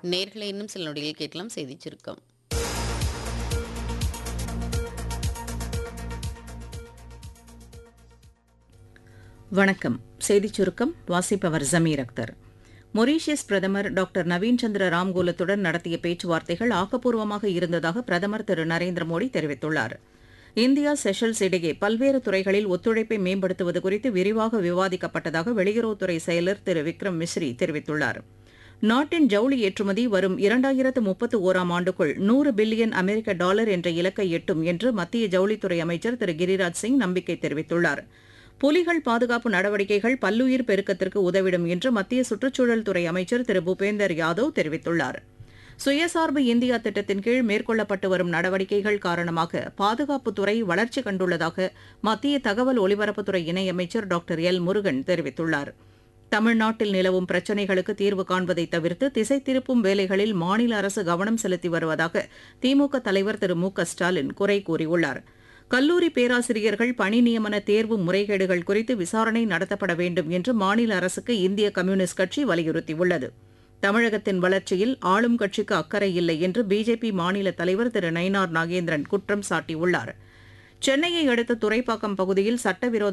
நேர்களை இன்னும் சில நொடிகள் கேட்கலாம் செய்திச் சுருக்கம் வணக்கம் செய்திச் சுருக்கம் வாசிப்பவர் ஜமீர் அக்தர் மொரீஷியஸ் பிரதமர் டாக்டர் நவீன் சந்திர ராம்கோலத்துடன் நடத்திய பேச்சுவார்த்தைகள் ஆக்கப்பூர்வமாக இருந்ததாக பிரதமர் திரு நரேந்திர மோடி தெரிவித்துள்ளார் இந்தியா செஷல்ஸ் இடையே பல்வேறு துறைகளில் ஒத்துழைப்பை மேம்படுத்துவது குறித்து விரிவாக விவாதிக்கப்பட்டதாக வெளியுறவுத்துறை செயலர் திரு விக்ரம் மிஸ்ரி தெரிவித்துள்ளார் நாட்டின் ஜவுளி ஏற்றுமதி வரும் இரண்டாயிரத்து முப்பத்து ஓராம் ஆண்டுக்குள் நூறு பில்லியன் அமெரிக்க டாலர் என்ற இலக்கை எட்டும் என்று மத்திய ஜவுளித்துறை அமைச்சர் திரு கிரிராஜ் சிங் நம்பிக்கை தெரிவித்துள்ளார் புலிகள் பாதுகாப்பு நடவடிக்கைகள் பல்லுயிர் பெருக்கத்திற்கு உதவிடும் என்று மத்திய சுற்றுச்சூழல் துறை அமைச்சர் திரு பூபேந்தர் யாதவ் தெரிவித்துள்ளார் சுயசார்பு இந்தியா திட்டத்தின் கீழ் மேற்கொள்ளப்பட்டு வரும் நடவடிக்கைகள் காரணமாக பாதுகாப்புத்துறை வளர்ச்சி கண்டுள்ளதாக மத்திய தகவல் ஒலிபரப்புத்துறை இணையமைச்சர் டாக்டர் எல் முருகன் தெரிவித்துள்ளார் தமிழ்நாட்டில் நிலவும் பிரச்சினைகளுக்கு தீர்வு காண்பதை தவிர்த்து திசை திருப்பும் வேலைகளில் மாநில அரசு கவனம் செலுத்தி வருவதாக திமுக தலைவர் திரு மு க ஸ்டாலின் குறை கூறியுள்ளார் கல்லூரி பேராசிரியர்கள் பணி நியமன தேர்வு முறைகேடுகள் குறித்து விசாரணை நடத்தப்பட வேண்டும் என்று மாநில அரசுக்கு இந்திய கம்யூனிஸ்ட் கட்சி வலியுறுத்தியுள்ளது தமிழகத்தின் வளர்ச்சியில் ஆளும் கட்சிக்கு அக்கறை இல்லை என்று பிஜேபி மாநில தலைவர் திரு நயினார் நாகேந்திரன் குற்றம் சாட்டியுள்ளார் சென்னையை அடுத்த துறைப்பாக்கம் பகுதியில் சட்டவிரோத